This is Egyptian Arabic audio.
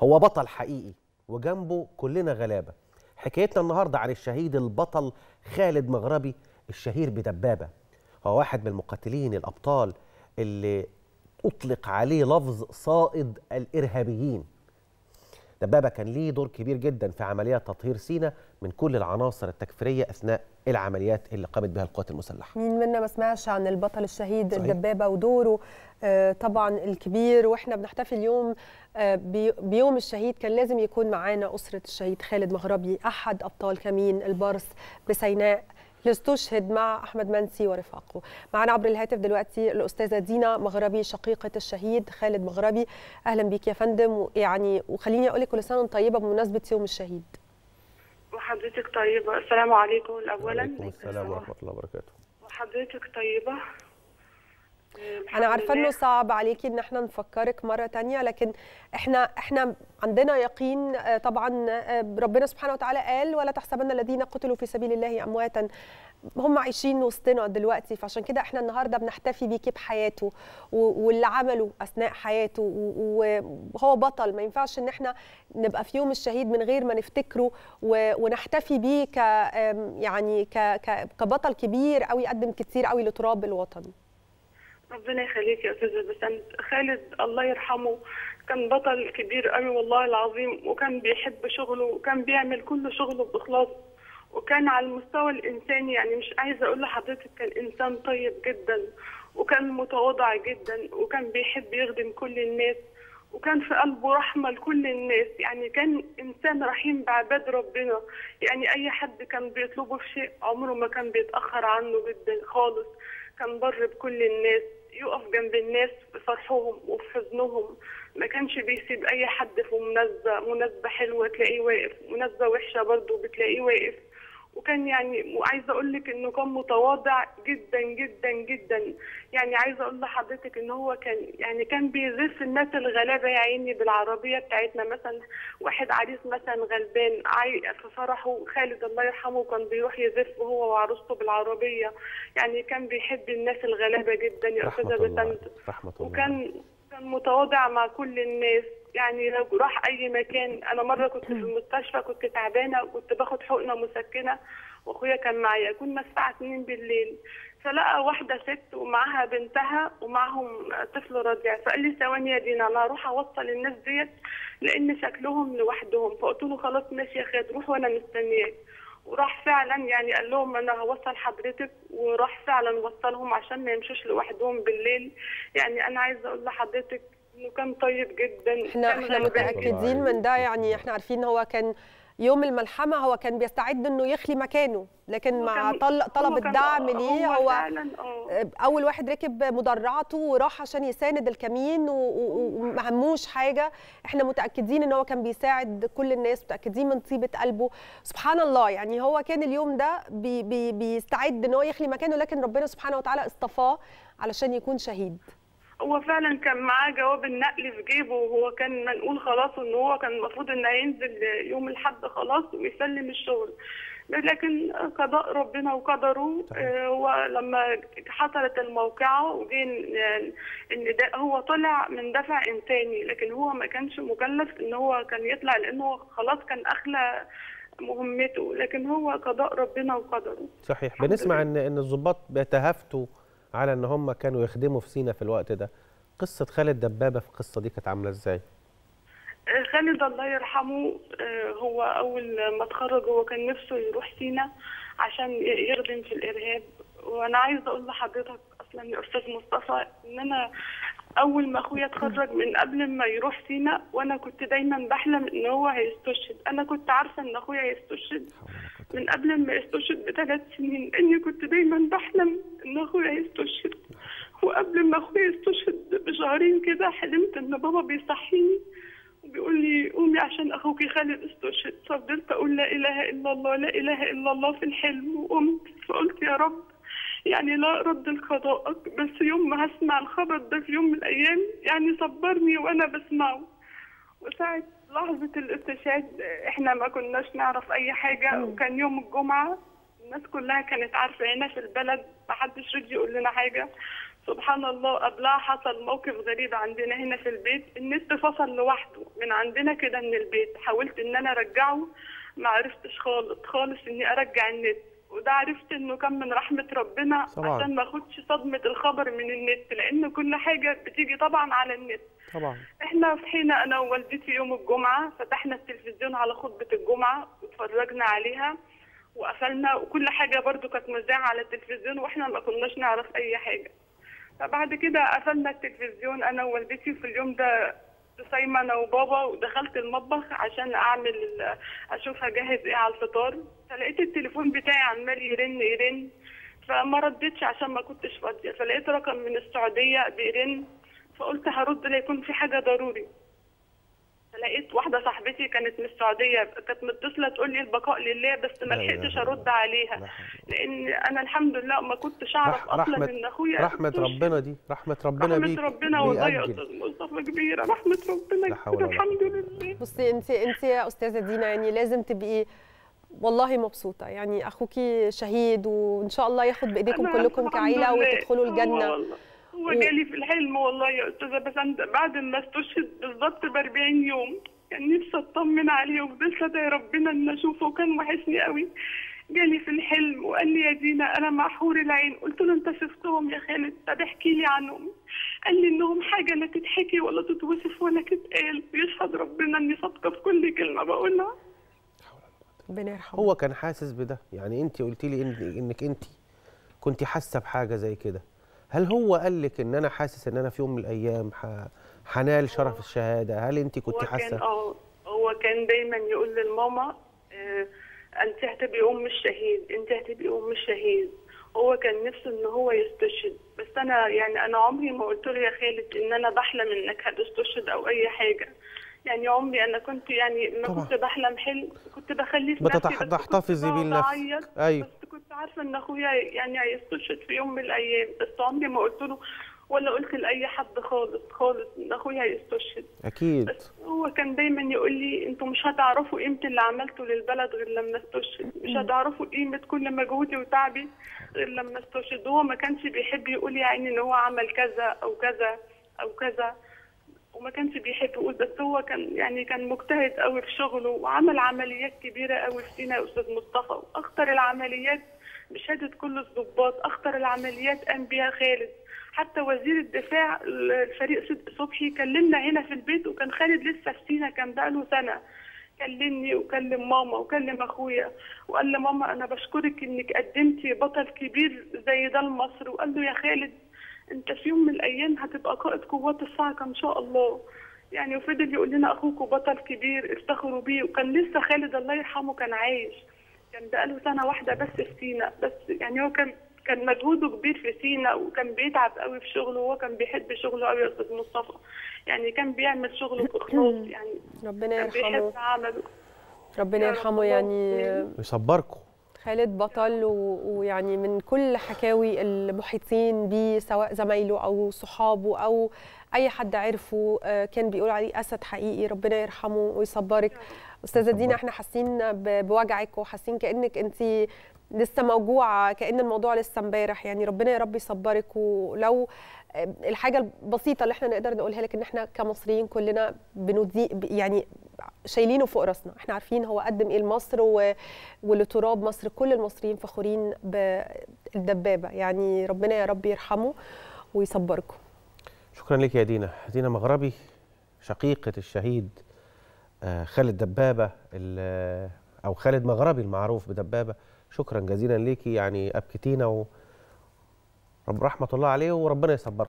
هو بطل حقيقي وجنبه كلنا غلابه حكايتنا النهارده عن الشهيد البطل خالد مغربي الشهير بدبابه هو واحد من المقاتلين الابطال اللي اطلق عليه لفظ صائد الارهابيين دبابه كان ليه دور كبير جدا في عمليات تطهير سينا من كل العناصر التكفيريه اثناء العمليات اللي قامت بها القوات المسلحه مين منا ما سمعش عن البطل الشهيد صحيح. الدبابه ودوره آه، طبعا الكبير واحنا بنحتفل اليوم آه، بي- بيوم الشهيد كان لازم يكون معانا اسره الشهيد خالد مغربي احد ابطال كمين البرص بسيناء اللي استشهد مع احمد منسي ورفاقه معنا عبر الهاتف دلوقتي الاستاذه دينا مغربي شقيقه الشهيد خالد مغربي اهلا بيك يا فندم يعني وخليني اقول لك كل سنه وانت طيبه بمناسبه يوم الشهيد وحضرتك طيبة السلام عليكم أولا وعليكم السلام ورحمه الله وبركاته وحضرتك طيبة آه، انا الحمد عارفه لله. انه صعب عليكي ان احنا نفكرك مره تانية لكن احنا احنا عندنا يقين آه، طبعا آه، ربنا سبحانه وتعالى قال ولا تحسبن الذين قتلوا في سبيل الله امواتا هم عايشين وسطنا دلوقتي فعشان كده احنا النهارده بنحتفي بيكي بحياته و- واللي عمله اثناء حياته و- وهو بطل ما ينفعش ان احنا نبقى في يوم الشهيد من غير ما نفتكره و- ونحتفي بيه ك آم، يعني ك ك- كبطل كبير قوي قدم كتير قوي لتراب الوطن ربنا يخليك يا أستاذة بسنت خالد الله يرحمه كان بطل كبير قوي والله العظيم وكان بيحب شغله وكان بيعمل كل شغله بإخلاص وكان على المستوى الإنساني يعني مش عايزة أقول لحضرتك كان إنسان طيب جدا وكان متواضع جدا وكان بيحب يخدم كل الناس وكان في قلبه رحمة لكل الناس يعني كان إنسان رحيم بعباد ربنا يعني أي حد كان بيطلبه في شيء عمره ما كان بيتأخر عنه جدا خالص كان بر بكل الناس يقف جنب الناس في فرحهم وفي حزنهم ما كانش بيسيب أي حد في مناسبة مناسبة حلوة تلاقيه واقف مناسبة وحشة برضه بتلاقيه واقف وكان يعني وعايزه اقول لك انه كان متواضع جدا جدا جدا يعني عايزه اقول لحضرتك ان هو كان يعني كان بيزف الناس الغلابه يا عيني بالعربيه بتاعتنا مثلا واحد عريس مثلا غلبان عاي في فرحه خالد الله يرحمه كان بيروح يزف هو وعروسته بالعربيه يعني كان بيحب الناس الغلابه جدا يا رحمه استاذه الله بسنت رحمه الله وكان كان متواضع مع كل الناس يعني لو راح اي مكان انا مره كنت في المستشفى كنت تعبانه وكنت باخد حقنه مسكنه واخويا كان معايا كنا الساعه 2 بالليل فلقى واحده ست ومعاها بنتها ومعهم طفل رضيع فقال لي ثواني يا دينا انا هروح اوصل الناس ديت لان شكلهم لوحدهم فقلت له خلاص ماشي يا خالد روح وانا مستنياك وراح فعلا يعني قال لهم انا هوصل حضرتك وراح فعلا وصلهم عشان ما يمشوش لوحدهم بالليل يعني انا عايزه اقول لحضرتك انه كان طيب جدا احنا كان احنا غلبان متاكدين من ده يعني احنا عارفين ان هو كان يوم الملحمه هو كان بيستعد انه يخلي مكانه لكن هو مع كان- طل- طلب هو كان- الدعم ليه هو فعلا اه اول واحد ركب مدرعته وراح عشان يساند الكمين و- و- وما هموش حاجه احنا متاكدين ان هو كان بيساعد كل الناس متاكدين من طيبه قلبه سبحان الله يعني هو كان اليوم ده بي بي بيستعد ان هو يخلي مكانه لكن ربنا سبحانه وتعالى اصطفاه علشان يكون شهيد هو فعلا كان معاه جواب النقل في جيبه وهو كان منقول خلاص ان هو كان المفروض انه هينزل يوم الاحد خلاص ويسلم الشغل لكن قضاء ربنا وقدره آه، هو لما حصلت الموقعة وجه ال- النداء هو طلع من دفع إنساني لكن هو ما كانش مكلف إن هو كان يطلع لأنه خلاص كان أخلى مهمته لكن هو قضاء ربنا وقدره صحيح الحمد بنسمع لله. ان ان الضباط بيتهافتوا على ان هم كانوا يخدموا في سينا في الوقت ده قصه خالد دبابه في القصه دي كانت عامله ازاي خالد الله يرحمه آه، هو أول ما اتخرج هو كان نفسه يروح سينا عشان ي- يخدم في الإرهاب وأنا عايزة أقول لحضرتك أصلا يا أستاذ مصطفى إن أنا أول ما أخويا اتخرج من قبل ما يروح سينا وأنا كنت دايما بحلم إن هو هيستشهد أنا كنت عارفة إن أخويا هيستشهد من قبل ما يستشهد بثلاث سنين لأني كنت دايما بحلم إن أخويا يستشهد وقبل ما أخويا يستشهد بشهرين كده حلمت إن بابا بيصحيني وبيقول لي قومي عشان اخوك خالد استشهد ففضلت اقول لا اله الا الله لا اله الا الله في الحلم وقمت فقلت يا رب يعني لا رد لقضائك بس يوم ما هسمع الخبر ده في يوم من الايام يعني صبرني وانا بسمعه وساعة لحظة الاستشهاد احنا ما كناش نعرف اي حاجة وكان يوم الجمعة الناس كلها كانت عارفة هنا في البلد محدش رضي يقول لنا حاجة سبحان الله قبلها حصل موقف غريب عندنا هنا في البيت النت فصل لوحده من عندنا كده من البيت حاولت ان انا ارجعه ما عرفتش خالص خالص اني ارجع النت وده عرفت انه كان من رحمة ربنا طبعاً. عشان ما اخدش صدمة الخبر من النت لان كل حاجة بتيجي طبعا على النت طبعا احنا صحينا انا ووالدتي يوم الجمعة فتحنا التلفزيون على خطبة الجمعة واتفرجنا عليها وقفلنا وكل حاجة برضو كانت مذاعة على التلفزيون واحنا ما كناش نعرف اي حاجة فبعد كده قفلنا التلفزيون انا ووالدتي في اليوم ده صايمة انا وبابا ودخلت المطبخ عشان اعمل ال- اشوف هجهز ايه على الفطار فلقيت التليفون بتاعي عمال يرن يرن فما ردتش عشان ما كنتش فاضية فلقيت رقم من السعودية بيرن فقلت هرد ليكون في حاجة ضروري فلقيت واحدة صاحبتي كانت من السعودية كانت متصلة تقول لي البقاء لله بس ما لا إله لحقتش إلا ارد الله. عليها لا حول لان انا الحمد لله ما كنتش اعرف رح- اصلا رحمة ان اخويا رحمة استشهد. ربنا دي رحمة ربنا بيك رحمة ربنا والله يا بيأجل. استاذ مصطفى كبيرة رحمة ربنا لا حول كبيرة ولا الحمد قوة. لله بصي انت انت يا استاذه دينا يعني لازم تبقي والله مبسوطه يعني اخوكي شهيد وان شاء الله ياخد بايديكم أنا كلكم الحمد كعيله لله. وتدخلوا هو الجنه والله هو و- جالي في الحلم والله يا استاذه بس أنت بعد ما استشهد بالظبط ب 40 يوم كان نفسي اطمن عليه وفضلت ادعي ربنا ان اشوفه وكان وحشني قوي جالي في الحلم وقال لي يا دينا انا مع حور العين قلت له انت شفتهم يا خالد طب احكي لي عنهم قال لي انهم حاجه لا تتحكي ولا تتوصف ولا تتقال ويشهد ربنا اني صادقه في كل كلمه بقولها ربنا يرحمه هو كان حاسس بده يعني انت قلت لي إن انك انت كنت حاسه بحاجه زي كده هل هو قال لك ان انا حاسس ان انا في يوم من الايام ح- هنال شرف الشهاده هل انت كنت هو كان حاسه اه هو كان دايما يقول للماما آه انت هتبقي ام الشهيد انت هتبقي ام الشهيد هو كان نفسه ان هو يستشهد بس انا يعني انا عمري ما قلت له يا خالد ان انا بحلم انك هتستشهد او اي حاجه يعني عمري انا كنت يعني ما طبعا. كنت بحلم حلم كنت بخليه في نفسي بتتح- بس كنت تحتفظي بيه بقعد لنفسك. أعيط، أيوه. بس كنت عارفه ان اخويا يعني هيستشهد في يوم من الايام بس عمري ما قلت له ولا قلت لاي حد خالص خالص ان اخويا هيستشهد اكيد بس هو كان دايما يقول لي انتوا مش هتعرفوا قيمه اللي عملته للبلد غير لما استشهد مش هتعرفوا قيمه كل مجهودي وتعبي غير لما استشهد هو ما كانش بيحب يقول يا عيني ان هو عمل كذا او كذا او كذا وما كانش بيحب يقول بس هو كان يعني كان مجتهد قوي في شغله وعمل عمليات كبيره قوي في سينا يا استاذ مصطفى واخطر العمليات بشهاده كل الضباط اخطر العمليات قام بيها خالد حتى وزير الدفاع الفريق صدق صبحي كلمنا هنا في البيت وكان خالد لسه في سينا كان بقاله سنه كلمني وكلم ماما وكلم اخويا وقال لماما انا بشكرك انك قدمتي بطل كبير زي ده لمصر وقال له يا خالد انت في يوم من الايام هتبقى قائد قوات الصاعقه ان شاء الله يعني وفضل يقول لنا اخوكوا بطل كبير افتخروا بيه وكان لسه خالد الله يرحمه كان عايش كان بقاله سنه واحده بس في سينا بس يعني هو كان كان مجهوده كبير في سينا وكان بيتعب قوي في شغله وهو كان بيحب شغله قوي يا استاذ مصطفى يعني كان بيعمل شغله باخلاص يعني ربنا كان يرحمه بيحب عمله ربنا يا رب يرحمه الله يعني يسلمك. يصبركم خالد بطل و- ويعني من كل حكاوي المحيطين بيه سواء زمايله او صحابه او اي حد عرفه آه، كان بيقول عليه اسد حقيقي ربنا يرحمه ويصبرك استاذه دينا يصبرك. احنا حاسين ب- بوجعك وحاسين كانك انت لسه موجوعه كان الموضوع لسه امبارح يعني ربنا يا رب يصبرك ولو آه، الحاجه البسيطه اللي احنا نقدر نقولها لك ان احنا كمصريين كلنا بندي يعني شايلينه فوق راسنا احنا عارفين هو قدم ايه لمصر و... ولتراب مصر كل المصريين فخورين بالدبابه يعني ربنا يا رب يرحمه ويصبركم شكرا لك يا دينا دينا مغربي شقيقة الشهيد آه، خالد دبابة ال- أو خالد مغربي المعروف بدبابة شكرا جزيلا ليكي يعني أبكتينا و رب رحمة الله عليه وربنا يصبرك